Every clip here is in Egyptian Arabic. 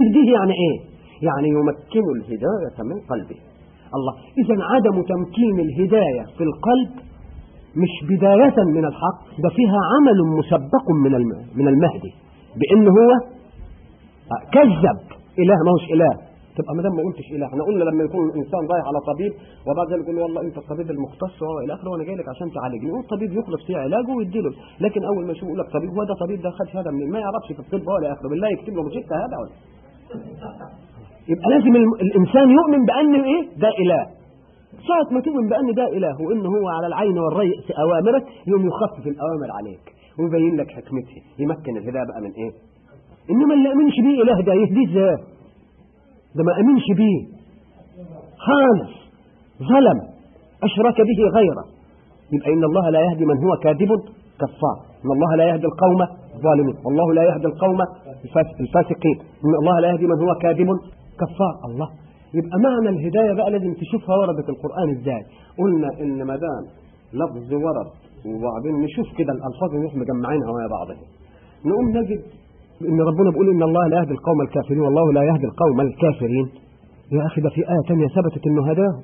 يهديه يعني ايه يعني يمكن الهداية من قلبه الله إذا عدم تمكين الهداية في القلب مش بداية من الحق ده فيها عمل مسبق من من المهدي بأنه هو كذب إله ما هوش إله تبقى ما دام ما قلتش اله احنا قلنا لما يكون الانسان رايح على طبيب وبعد ذلك يقول له والله انت الطبيب المختص وهو الى اخره وانا جاي لك عشان تعالجني هو الطبيب يخلص فيه علاجه ويديله لكن اول ما يشوف يقول لك طبيب هو ده طبيب ده خد شهاده منين ما يعرفش في الطب ولا اخره بالله يكتب له مش هذا ولا يبقى لازم الانسان يؤمن بان ايه ده اله ساعة ما تؤمن بأن ده إله وإن هو على العين والرأي في أوامرك يوم يخفف الأوامر عليك ويبين لك حكمته يمكن الهداية بقى من إيه؟ إنما اللي أمنش بيه إله ده يهديه إزاي؟ ده ما أمنش بيه خالص ظلم أشرك به غيره يبقى إن الله لا يهدي من هو كاذب كفار إن الله لا يهدي القوم الظالمين والله لا يهدي القوم الفاسقين إن الله لا يهدي من هو كاذب كفار الله يبقى معنى الهداية بقى لازم تشوفها وردت القرآن ازاي قلنا ان ما دام لفظ ورد وبعدين نشوف كده الالفاظ نروح مجمعينها مع بعضها نقوم نجد ان ربنا بيقول ان الله لا يهدي القوم الكافرين والله لا يهدي القوم الكافرين يا اخي ده في آية ثانيه ثبتت انه هداهم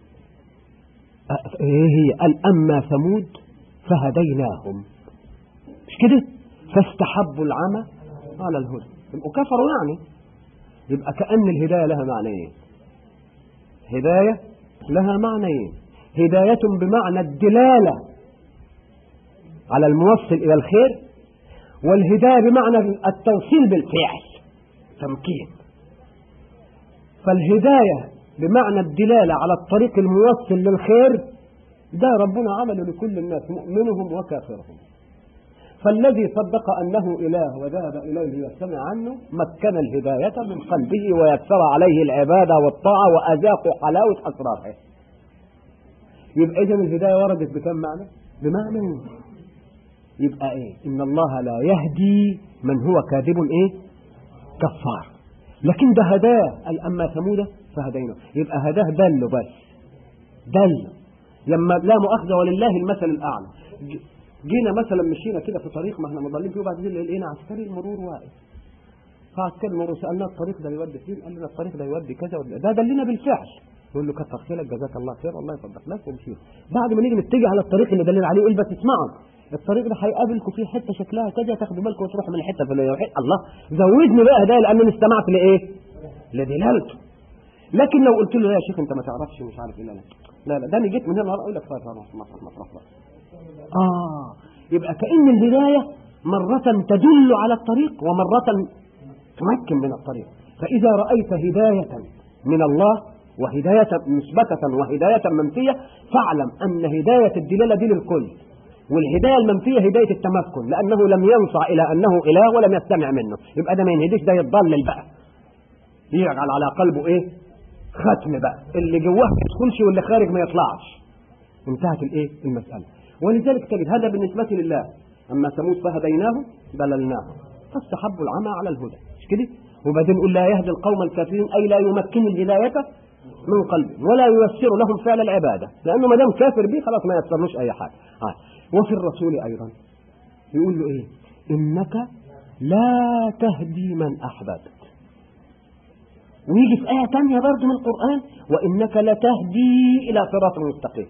ايه هي قال اما ثمود فهديناهم مش كده فاستحبوا العمى على الهدى يبقوا كفروا يعني يبقى كأن الهداية لها معنيين هداية لها معنيين هداية بمعنى الدلالة على الموصل إلى الخير والهداية بمعنى التوصيل بالفعل تمكين فالهداية بمعنى الدلالة على الطريق الموصل للخير ده ربنا عمله لكل الناس مؤمنهم وكافرهم فالذي صدق أنه إله وذهب إليه يستمع عنه مكن الهداية من قلبه ويسر عليه العبادة والطاعة وأذاقوا حلاوة أسراره يبقى إذن الهداية وردت بكم معنى؟ بمعنى يبقى إيه؟ إن الله لا يهدي من هو كاذب إيه؟ كفار لكن ده هداه قال أما ثمود فهديناه يبقى هداه دله بس دله لما لا مؤاخذة ولله المثل الأعلى جينا مثلا مشينا كده في طريق ما احنا مضلين فيه وبعدين لقينا عسكري المرور واقف فعسكري المرور سالناه الطريق ده يودي فين قال لنا الطريق ده يودي كذا ده دلنا بالفعل نقول له كتر خيرك جزاك الله خير الله يصدق لك ومشي بعد ما نيجي نتجه على الطريق اللي دلنا عليه يقول بس اسمعوا الطريق ده هيقابلكم فيه حته شكلها كذا تاخدوا بالكم وتروحوا من الحته الفلانيه الله زودني بقى هدايا لان انا استمعت لايه؟ لدلالته لكن لو قلت له يا شيخ انت ما تعرفش مش عارف ايه لا لا لا ده انا جيت من هنا اقول لك طيب خلاص مطرح مطرح آه يبقى كأن الهداية مرة تدل على الطريق ومرة تمكن من الطريق فإذا رأيت هداية من الله وهداية مثبتة وهداية منفية فاعلم أن هداية الدلالة دي للكل والهداية المنفية هداية التمكن لأنه لم ينصع إلى أنه إله ولم يستمع منه يبقى ده ما ينهديش ده يتضلل بقى يجعل على قلبه إيه ختم بقى اللي جواه ما يدخلش واللي خارج ما يطلعش انتهت الإيه المسألة ولذلك تجد هذا بالنسبة لله أما ثمود فهديناه دللناه فاستحبوا العمى على الهدى مش كده وبعدين نقول لا يهدي القوم الكافرين أي لا يمكن الهداية من قلبه ولا ييسر لهم فعل العبادة لأنه ما دام كافر به خلاص ما يسرلوش أي حاجة آه. وفي الرسول أيضا يقول له إيه إنك لا تهدي من أحببت ويجي في آية ثانية برضه من القرآن وإنك لتهدي إلى صراط مستقيم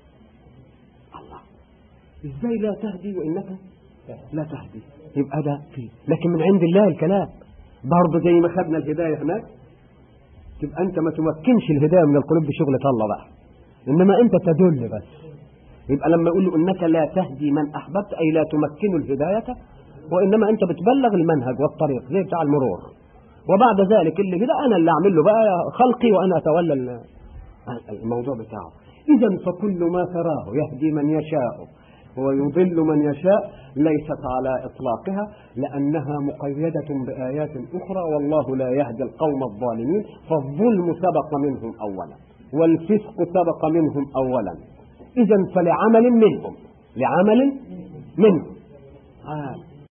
ازاي لا تهدي وانك لا تهدي يبقى ده فيه لكن من عند الله الكلام برضه زي ما خدنا الهدايه هناك تبقى انت ما تمكنش الهدايه من القلوب دي شغله الله بقى انما انت تدل بس يبقى لما يقول له انك لا تهدي من احببت اي لا تمكن الهدايه وانما انت بتبلغ المنهج والطريق زي بتاع المرور وبعد ذلك اللي كده انا اللي اعمل له بقى خلقي وانا اتولى الموضوع بتاعه اذا فكل ما تراه يهدي من يشاء ويضل من يشاء ليست على إطلاقها لأنها مقيدة بآيات أخرى والله لا يهدي القوم الظالمين فالظلم سبق منهم أولا والفسق سبق منهم أولا إذا فلعمل منهم لعمل منهم آه.